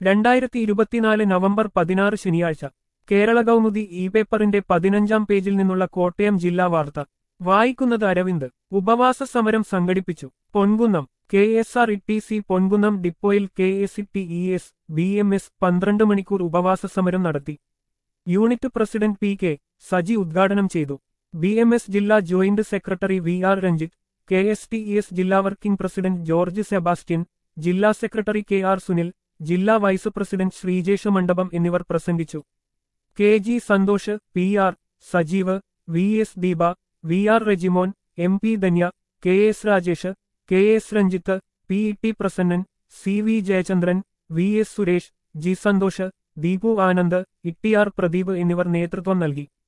രണ്ടായിരത്തി ഇരുപത്തിനാല് നവംബർ പതിനാറ് ശനിയാഴ്ച കേരള കൗമുദി ഇ പേപ്പറിന്റെ പതിനഞ്ചാം പേജിൽ നിന്നുള്ള കോട്ടയം ജില്ലാ വാർത്ത വായിക്കുന്നത് അരവിന്ദ് ഉപവാസ സമരം സംഘടിപ്പിച്ചു Ponkunnam K S R E T C Ponkunnam ഡിപ്പോയിൽ K S E T E S B M S പന്ത്രണ്ട് മണിക്കൂർ ഉപവാസ സമരം നടത്തി unit president P K Saji ഉദ്ഘാടനം ചെയ്തു ബി എം എസ് ജില്ലാ joint secretary V R Ranjith K S T E S ജില്ലാ വർക്കിംഗ് പ്രസിഡന്റ് ജോർജ് സെബാസ്റ്റ്യൻ ജില്ലാ സെക്രട്ടറി കെ ആർ സുനിൽ ജില്ലാ വൈസ് പ്രസിഡന്റ് ശ്രീജേഷ മണ്ഡപം എന്നിവർ പ്രസംഗിച്ചു K G Santhosh P R Sajeev V S Deepa V R Rejimon M P Dhanya K S Rajesh K S Ranjith P E T Prasannan C V Jayachandran V S Suresh G Santhosh Deepu Anand E T R Pradeep എന്നിവർ നേതൃത്വം നൽകി